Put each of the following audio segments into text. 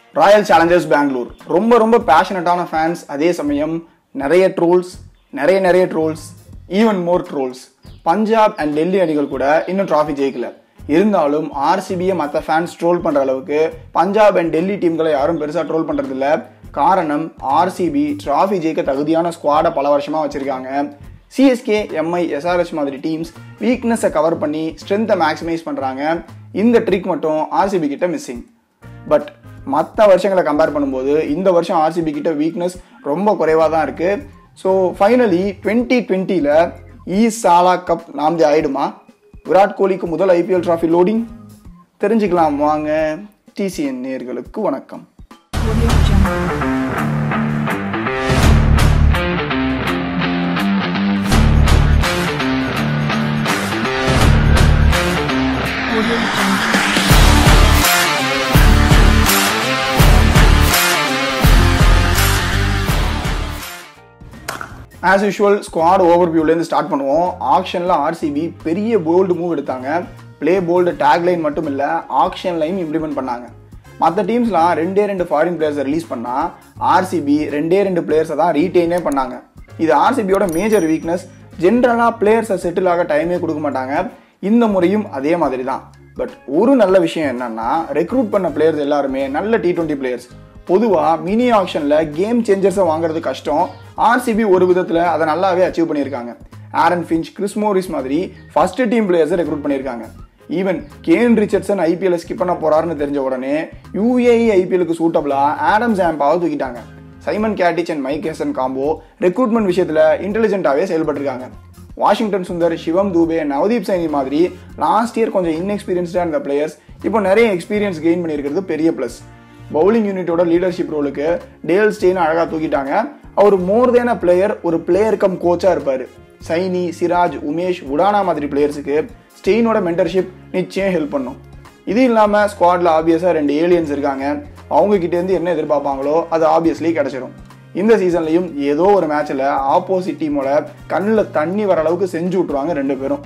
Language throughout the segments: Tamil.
ராயல் சேலஞ்சர்ஸ் பெங்களூர் ரொம்ப ரொம்ப பேஷனட்டான ஃபேன்ஸ் அதே சமயம் நிறைய ட்ரோல்ஸ் நிறைய நிறைய trolls even more trolls Punjab and Delhi அணிகள் கூட இன்னும் ட்ராஃபி ஜெயிக்கல இருந்தாலும் ஆர்சிபியை மற்ற ஃபேன்ஸ் ட்ரோல் பண்ற அளவுக்கு பஞ்சாப் அண்ட் டெல்லி டீம்களை யாரும் பெருசா ட்ரோல் பண்றது இல்ல காரணம் ஆர்சிபி ட்ராஃபி ஜெயிக்க தகுதியான ஸ்குவாடை பல வருஷமா வச்சிருக்காங்க சிஎஸ்கே எம்ஐ எஸ்ஆர்எஸ் மாதிரி டீம்ஸ் வீக்னஸை கவர் பண்ணி ஸ்ட்ரென்த்தை மேக்ஸிமைஸ் பண்றாங்க இந்த ட்ரிக் மட்டும் ஆர்சிபி கிட்ட மிஸ்ஸிங் பட் மற்ற வருஷங்களை கம்பேர் பண்ணும்போது இந்த வருஷம் ஆர்சிபி கிட்ட வீக்னஸ் ரொம்ப குறைவாக தான் இருக்கு ஸோ ஃபைனலி டுவெண்ட்டி டுவெண்ட்டியில் ஈ சாலா கப் நாம்தே ஆயிடுமா விராட் கோலிக்கு முதல் ஐபிஎல் டிராஃபி லோடிங் தெரிஞ்சுக்கலாம் வாங்க டிசிஎன் நேர்களுக்கு வணக்கம் Audio Jungle. Audio Jungle. As usual squad ஓவர்வியூலேருந்து ஸ்டார்ட் பண்ணுவோம் ஆக்ஷனில் ஆர்சிபி பெரிய போல்டு மூவ் எடுத்தாங்க ப்ளே போல்டு டேக்லைன் மட்டும் இல்லை ஆக்ஷன்லையும் இம்ப்ளிமெண்ட் பண்ணாங்க மற்ற டீம்ஸ்லாம் ரெண்டே ரெண்டு ஃபாரின் பிளேயர்ஸை ரிலீஸ் பண்ணால் ஆர்சிபி ரெண்டே ரெண்டு பிளேயர்ஸை தான் ரீட்டைனே பண்ணாங்க இது ஆர்சிபியோட மேஜர் வீக்னஸ் ஜென்ரலாக பிளேயர்ஸை செட்டில் ஆக டைமே கொடுக்க மாட்டாங்க இந்த முறையும் அதே மாதிரி தான் பட் ஒரு நல்ல விஷயம் என்னன்னா ரெக்ரூட் பண்ண பிளேயர்ஸ் எல்லாருமே நல்ல டி டுவெண்ட்டி பிளேயர்ஸ் பொதுவாக மினி ஆக்ஷனில் கேம் சேஞ்சர்ஸை வாங்குறது கஷ்டம் ஆர்சிபி ஒரு விதத்தில் அதை நல்லாவே அச்சீவ் பண்ணியிருக்காங்க ஆரன் ஃபின்ச் கிறிஸ் மோரிஸ் மாதிரி ஃபர்ஸ்ட் டீம் பிளேயர்ஸை ரெக்ரூட் பண்ணியிருக்காங்க even Kane Richardson IPL skip பண்ண போறாருன்னு தெரிஞ்ச உடனே யூஏஇ ஐபிஎலுக்கு சூட்டபிளா ஆடம் ஜாம்பாவை தூக்கிட்டாங்க Simon Katich and Mike Hesson combo recruitment விஷயத்தில் இன்டெலிஜென்ட்டாகவே செயல்பட்டிருக்காங்க வாஷிங்டன் சுந்தர் சிவம் தூபே நவதீப் சைனி மாதிரி லாஸ்ட் இயர் கொஞ்சம் இன்எக்ஸ்பீரியன்ஸ்டாக இருந்த பிளேயர்ஸ் இப்போ நிறைய எக்ஸ்பீரியன்ஸ் கெயின் பண்ணியிருக்கிறது பெரிய ப்ளஸ் பவுலிங் யூனிட்டோட லீடர்ஷிப் ரோலுக்கு டேல் ஸ்டெயின் அழகாக தூக்கிட்டாங்க அவர் மோர் தேன் அ பிளேயர் ஒரு பிளேயர் கம் கோச்சாக இருப்பார் சைனி சிராஜ் உமேஷ் உடானா மாதிரி பிளேயர்ஸுக்கு ஸ்டெயினோட மென்டர்ஷிப் நிச்சயம் ஹெல்ப் பண்ணும் இது இல்லாமல் ஸ்குவாடில் ஆப்வியஸாக ரெண்டு ஏலியன்ஸ் இருக்காங்க அவங்க கிட்டேருந்து என்ன எதிர்பார்ப்பாங்களோ அது ஆப்வியஸ்லி கிடச்சிரும் இந்த சீசன்லையும் ஏதோ ஒரு மேட்ச்சில் ஆப்போசிட் டீமோட கண்ணில் தண்ணி வர அளவுக்கு செஞ்சு விட்ருவாங்க ரெண்டு பேரும்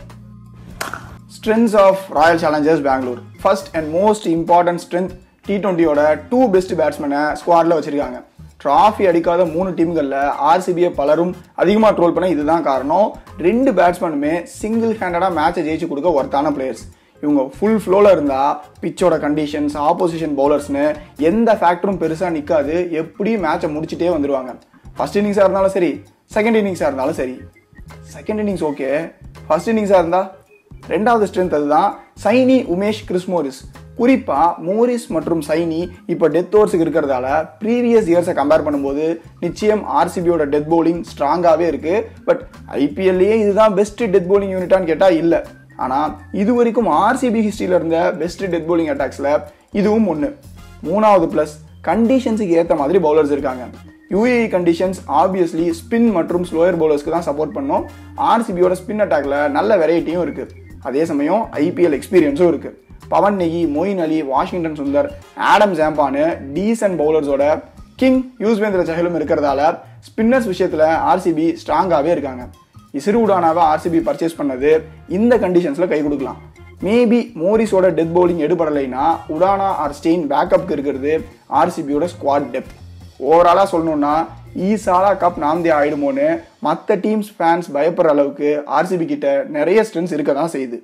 strengths of Royal Challengers Bangalore first and most important strength T டுவெண்ட்டியோட டூ பெஸ்ட் பேட்ஸ்மேனை ஸ்குவாடில் வச்சிருக்காங்க ட்ராஃபி அடிக்காத மூணு டீம்களில் ஆர்சிபியை பலரும் அதிகமாக ட்ரோல் பண்ண இதுதான் காரணம் ரெண்டு பேட்ஸ்மேனுமே சிங்கிள் ஹேண்டடாக மேட்சை ஜெயிச்சு கொடுக்க ஒர்த்தான பிளேயர்ஸ் இவங்க ஃபுல் ஃப்ளோவில் இருந்தால் பிச்சோட கண்டிஷன்ஸ் ஆப்போசிஷன் பவுலர்ஸ்னு எந்த ஃபேக்டரும் பெருசாக நிற்காது எப்படி மேட்சை முடிச்சுட்டே வந்துடுவாங்க ஃபர்ஸ்ட் இன்னிங்ஸாக இருந்தாலும் சரி செகண்ட் இன்னிங்ஸாக இருந்தாலும் சரி செகண்ட் இன்னிங்ஸ் ஓகே ஃபர்ஸ்ட் இன்னிங்ஸாக இருந்தால் ரெண்டாவது ஸ்ட்ரென்த் அதுதான் சைனி உமேஷ் கிறிஸ் மோரிஸ் குறிப்பா மோரிஸ் மற்றும் சைனி இப்போ டெத் ஓவர்ஸுக்கு இருக்கிறதால ப்ரீவியஸ் இயர்ஸை கம்பேர் பண்ணும்போது நிச்சயம் ஆர்சிபியோட டெத் bowling ஸ்ட்ராங்காகவே இருக்கு பட் ஐபிஎல்லையே இதுதான் பெஸ்ட் டெத் bowling யூனிட்டான்னு கேட்டால் இல்லை ஆனால் இது வரைக்கும் ஆர்சிபி ஹிஸ்ட்ரியில் இருந்த பெஸ்ட் டெத் bowling அட்டாக்ஸில் இதுவும் ஒன்று மூணாவது ப்ளஸ் கண்டிஷன்ஸுக்கு ஏற்ற மாதிரி பவுலர்ஸ் இருக்காங்க யூஏஇ கண்டிஷன்ஸ் ஆப்வியஸ்லி ஸ்பின் மற்றும் ஸ்லோயர் பவுலர்ஸ்க்கு தான் சப்போர்ட் பண்ணும் ஆர்சிபியோட ஸ்பின் அட்டாக்ல நல்ல வெரைட்டியும் இருக்கு அதே சமயம் ஐபிஎல் எக்ஸ்பீரியன்ஸும் இருக்கு Pawan Negi Moeen Ali Washington Sundar Adam ஜாம்பானு டீசன்ட் பவுலர்ஸோட கிங் யூஸ்வேந்திர சஹலும் இருக்கிறதால ஸ்பின்னர்ஸ் விஷயத்துல ஆர்சிபி ஸ்ட்ராங்காகவே இருக்காங்க இசிறு உடானாவை ஆர்சிபி பர்ச்சேஸ் பண்ணது இந்த கண்டிஷன்ஸ்ல கை கொடுக்கலாம் மேபி மோரிஸோட டெத் bowling எடுபடலைன்னா உடானா ஆர் ஸ்டெயின் பேக்கப்க்கு இருக்கிறது ஆர்சிபியோட ஸ்குவாட் டெப்த் ஓவராலாக சொல்லணும்னா ஈசாலா கப் நாம்தே ஆயிடுமோன்னு மற்ற டீம்ஸ் ஃபேன்ஸ் பயப்படுற அளவுக்கு ஆர்சிபி கிட்ட நிறைய ஸ்ட்ரென்த்ஸ் இருக்க தான் செய்யுது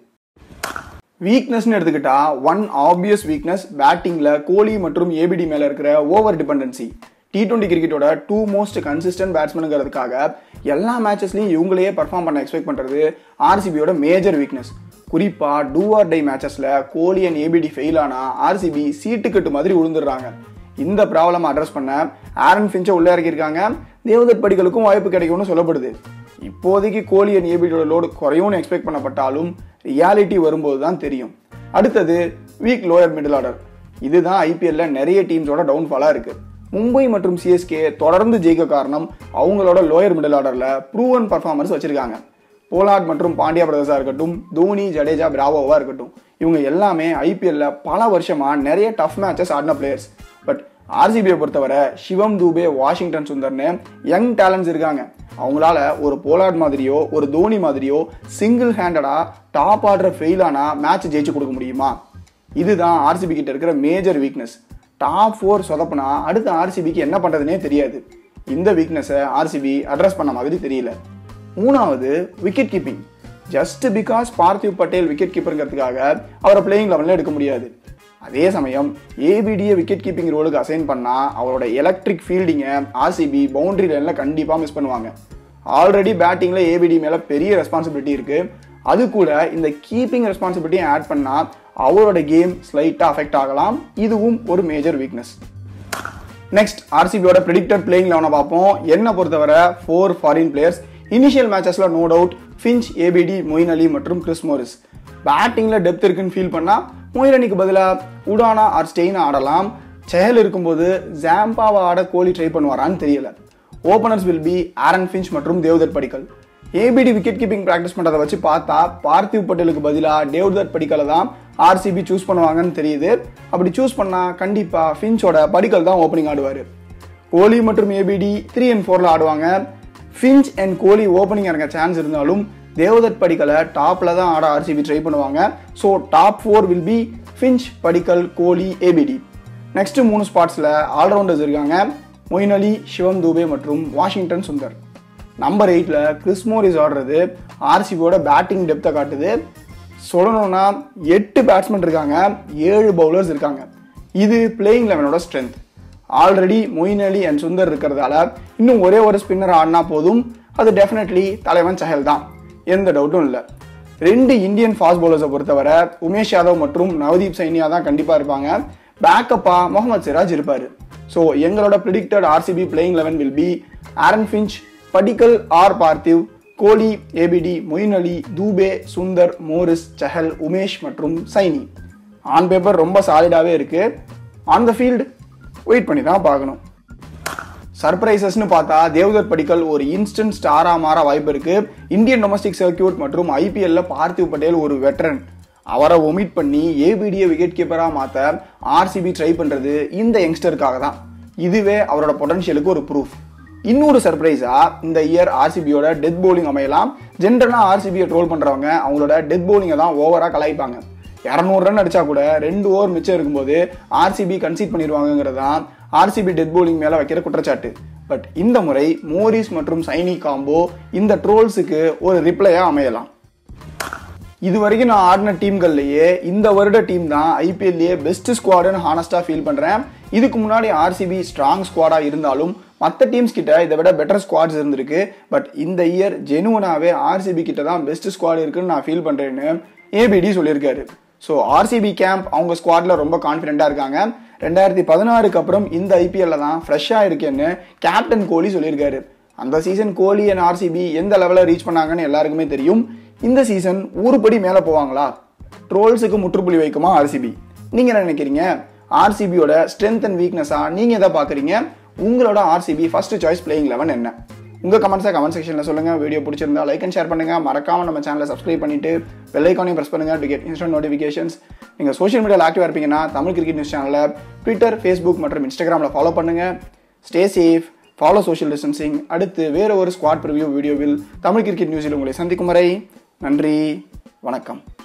வீக்னஸ்னு எடுத்துக்கிட்டா ஒன் ஆப்வியஸ் வீக்னஸ் பேட்டிங்ல கோலி மற்றும் ஏபிடி மேல இருக்கிற ஓவர் டிபெண்டன்சி டி டுவெண்ட்டி கிரிக்கெட்டோட டூ மோஸ்ட் கன்சிஸ்டன்ட் பேட்ஸ்மேனுங்கிறதுக்காக எல்லா மேட்சஸ்லையும் இவங்களையே பர்ஃபார்ம் பண்ண எக்ஸ்பெக்ட் பண்றது ஆர்சிபியோட மேஜர் வீக்னஸ் குறிப்பா டூ ஆர் டை மேட்சஸ்ல கோலி அண்ட் ஏபிடி ஃபெயில் ஆனா ஆர்சிபி சீட்டுக்கட்டு மாதிரி விழுந்துடுறாங்க இந்த ப்ராப்ளம் அட்ரஸ் பண்ண ஆரன் ஃபின்ச்சை உள்ள இறக்கியிருக்காங்க தேவதத் படிகளுக்கும் வாய்ப்பு கிடைக்கும்னு சொல்லப்படுது இப்போதைக்கு கோலி அண்ட் ஏபிடியோட லோடு குறையும்னு எக்ஸ்பெக்ட் பண்ணப்பட்டாலும் ரியாலிட்டி வரும்போது தான் தெரியும் அடுத்தது வீக் லோயர் மிடில் ஆர்டர் இதுதான் ஐபிஎல்ல நிறைய டீம்ஸோட டவுன்ஃபாலாக இருக்கு மும்பை மற்றும் சிஎஸ்கே தொடர்ந்து ஜெயிக்க காரணம் அவங்களோட லோயர் மிடில் ஆர்டர்ல ப்ரூவன் பர்ஃபார்மன்ஸ் வச்சிருக்காங்க போலார்ட் மற்றும் பாண்டியா பிரதர்ஸா இருக்கட்டும் தோனி ஜடேஜா பிராவோவா இருக்கட்டும் இவங்க எல்லாமே ஐபிஎல்ல பல வருஷமா நிறைய டஃப் மேட்சஸ் ஆடின பிளேயர்ஸ் பட் ஆர்சிபியை பொறுத்தவரை சிவம் தூபே வாஷிங்டன் சுந்தர்னு யங் டேலண்ட்ஸ் இருக்காங்க அவங்களால ஒரு போலார்ட் மாதிரியோ ஒரு தோனி மாதிரியோ சிங்கிள் ஹேண்டடா டாப் ஆர்டர் ஃபெயில் ஆனா மேட்ச் ஜெயிச்சு கொடுக்க முடியுமா இதுதான் ஆர்சிபி கிட்ட இருக்கிற மேஜர் வீக்னஸ் டாப் ஃபோர் சொதப்புனா அடுத்த ஆர்சிபிக்கு என்ன பண்ணுறதுனே தெரியாது இந்த வீக்னஸை ஆர்சிபி அட்ரஸ் பண்ண மாதிரி தெரியல மூணாவது wicket keeping just because Parthiv Patel wicket கீப்பருங்கிறதுக்காக அவரை பிளேயிங் லெவலில் எடுக்க முடியாது அதே சமயம் ஏபிடியை விக்கெட் கீப்பிங் ரோலுக்கு அசைன் பண்ணால் அவரோட எலக்ட்ரிக் ஃபீல்டிங்கை ஆர்சிபி பவுண்டரி லைனில் கண்டிப்பாக மிஸ் பண்ணுவாங்க ஆல்ரெடி பேட்டிங்கில் ஏபிடி மேலே பெரிய ரெஸ்பான்சிபிலிட்டி இருக்குது அது கூட இந்த கீப்பிங் ரெஸ்பான்சிபிலிட்டியை ஆட் பண்ணால் அவரோட கேம் ஸ்லைட்டாக அஃபெக்ட் ஆகலாம் இதுவும் ஒரு மேஜர் வீக்னஸ் நெக்ஸ்ட் ஆர்சிபியோட ப்ரிடிக்டட் பிளேயிங் லெவனை பார்ப்போம் என்ன பொறுத்தவரை ஃபோர் ஃபாரின் பிளேயர்ஸ் இனிஷியல் மேட்சஸில் no doubt Finch ABD Moeen Ali மற்றும் கிறிஸ் மோரிஸ் பேட்டிங்கில் டெப்த் இருக்குன்னு ஃபீல் பண்ணால் மொயின் அலிக்கு பதிலாக உடானா ஆர் ஸ்டெயினை ஆடலாம் செஹல் இருக்கும்போது ஜாம்பாவை ஆட கோலி ட்ரை பண்ணுவாரான்னு தெரியல openers will be Aaron Finch மற்றும் Devdutt Padikkal ABD wicket keeping practice பண்ணுறதை வச்சு பார்த்தா பார்த்திவ் பட்டேலுக்கு பதிலாக தேவ்தத் படிக்கலை தான் ஆர்சிபி சூஸ் பண்ணுவாங்கன்னு தெரியுது அப்படி சூஸ் பண்ணால் கண்டிப்பாக ஃபின்ச்சோட படிக்கல் தான் ஓப்பனிங் ஆடுவார் கோலி மற்றும் ஏபிடி த்ரீ அண்ட் ஃபோரில் ஆடுவாங்க ஃபின்ச் அண்ட் கோலி ஓப்பனிங் இறங்க சான்ஸ் இருந்தாலும் தேவதத் படிக்கலை டாப்பில் தான் ஆட ஆர்சிபி ட்ரை பண்ணுவாங்க so top four will be Finch Padikkal Kohli ABD next மூணு ஸ்பாட்ஸில் ஆல்ரவுண்டர்ஸ் இருக்காங்க மொயின் அலி சிவம் தூபே மற்றும் வாஷிங்டன் சுந்தர் நம்பர் எயிட்டில் கிறிஸ்மோரிஸ் ஆடுறது ஆர்சிபியோட பேட்டிங் டெப்த்தை காட்டுது சொல்லணும்னா எட்டு பேட்ஸ்மேன் இருக்காங்க ஏழு பவுலர்ஸ் இருக்காங்க இது பிளேயிங் லெவனோட strength already Moeen Ali and Sundar இருக்கிறதால இன்னும் ஒரே ஒரு ஸ்பின்னர் ஆடினா போதும் அது டெஃபினெட்லி தலைவன் சஹல் தான் எந்த டவுட்டும் இல்லை ரெண்டு இந்தியன் ஃபாஸ்ட் பவுலர்ஸை பொறுத்தவரை உமேஷ் யாதவ் மற்றும் நவதீப் சைனியா தான் கண்டிப்பாக இருப்பாங்க பேக்கப்பாக முகமது சிராஜ் இருப்பார் ஸோ எங்களோட predicted RCB playing eleven will be Aaron Finch Padikkal or Parthiv Kohli ABD Moeen Ali Dube Sundar Morris Chahal Umesh மற்றும் சைனி ஆன் பேப்பர் ரொம்ப சாலிடாகவே இருக்கு ஆன் த ஃபீல்டு வெயிட் பண்ணி தான் பார்க்கணும் சர்ப்ரைசஸ்னு பார்த்தா தேவதத் படிக்கல் ஒரு இன்ஸ்டன்ட் ஸ்டாரா மாற வாய்ப்பு இருக்கு இந்தியன் டொமஸ்டிக் சர்க்கியூட் மற்றும் ஐபிஎல்ல பார்த்திவ் பட்டேல் ஒரு வெட்டரன் அவரை ஒமிட் பண்ணி ஏபிடியை விக்கெட் கீப்பராக மாற்ற ஆர்சிபி ட்ரை பண்ணுறது இந்த யங்ஸ்டருக்காக தான் இதுவே அவரோட பொட்டன்ஷியலுக்கு ஒரு ப்ரூஃப் இன்னொரு சர்ப்ரைஸா இந்த இயர் ஆர்சிபியோட டெத் பவுலிங் அமையலாம் ஜென்ரலாக ஆர்சிபியை ட்ரோல் பண்ணுறவங்க அவங்களோட டெத் பவுலிங்கை தான் ஓவராக கலாய்ப்பாங்க இரநூறு ரன் அடிச்சா கூட ரெண்டு ஓவர் மிச்சம் இருக்கும்போது ஆர்சிபி கன்சீட் பண்ணிடுவாங்கிறது தான் ஆர்சிபி டெத் பவுலிங் மேலே வைக்கிற குற்றச்சாட்டு பட் இந்த முறை மோரிஸ் மற்றும் சைனி காம்போ இந்த ட்ரோல்ஸுக்கு ஒரு ரிப்ளையாக அமையலாம் இது வரைக்கும் நான் ஆடின டீம்கள்லையே இந்த வருட டீம் தான் ஐபிஎல்லையே பெஸ்ட் ஸ்குவாடுன்னு ஹானஸ்டாக ஃபீல் பண்ணுறேன் இதுக்கு முன்னாடி ஆர்சிபி ஸ்ட்ராங் ஸ்குவாடாக இருந்தாலும் மற்ற டீம்ஸ் கிட்ட இதை விட பெட்டர் ஸ்குவாட்ஸ் இருந்திருக்கு பட் இந்த இயர் ஜெனுவனாகவே ஆர்சிபி கிட்ட தான் பெஸ்ட் ஸ்குவாட் இருக்குன்னு நான் ஃபீல் பண்ணுறேன்னு ஏபிடி சொல்லியிருக்காரு ஸோ ஆர்சிபி கேம்ப் அவங்க ஸ்குவாடில் ரொம்ப கான்ஃபிடென்ட்டாக இருக்காங்க ரெண்டாயிரத்தி பதினாறுக்கு அப்புறம் இந்த ஐபிஎல்ல தான் ஃப்ரெஷ்ஷாக இருக்கேன்னு கேப்டன் கோலி சொல்லியிருக்காரு அந்த சீசன் கோலி அண்ட் ஆர்சிபி எந்த லெவலில் ரீச் பண்ணாங்கன்னு எல்லாருக்குமே தெரியும் இந்த சீசன் ஒருபடி மேலே போவாங்களா ட்ரோல்ஸுக்கு முற்றுப்புள்ளி வைக்குமா ஆர்சிபி நீங்கள் என்ன நினைக்கிறீங்க ஆர்சிபியோட ஸ்ட்ரென்த் அண்ட் வீக்னஸாக நீங்கள் எதை பார்க்குறீங்க உங்களோட RCB first choice playing eleven என்ன உங்கள் கமெண்ட்ஸை கமெண்ட் செக்ஷனில் சொல்லுங்கள் வீடியோ பிடிச்சிருந்தா லைக் அண்ட் ஷேர் பண்ணுங்கள் மறக்காமல் நம்ம சேனலை சப்ஸ்கிரைப் பண்ணிட்டு பெல் ஐக்கானையும் ப்ரெஸ் பண்ணுங்கள் டு கெட் இன்ஸ்டன்ட் நோட்டிஃபிகேஷன்ஸ் நீங்கள் சோஷியல் மீடியாவில் ஆக்டிவாக இருப்பீங்கன்னா தமிழ் கிரிக்கெட் நியூஸ் சேனலில் ட்விட்டர் ஃபேஸ்புக் மற்றும் இன்ஸ்டாகிராமில் ஃபாலோ பண்ணுங்கள் stay safe follow social distancing அடுத்து வேற ஒரு ஸ்குவாட் ப்ரிவியூ வீடியோவில் தமிழ் கிரிக்கெட் நியூஸில் உங்களை சந்திக்கும் வரை நன்றி வணக்கம்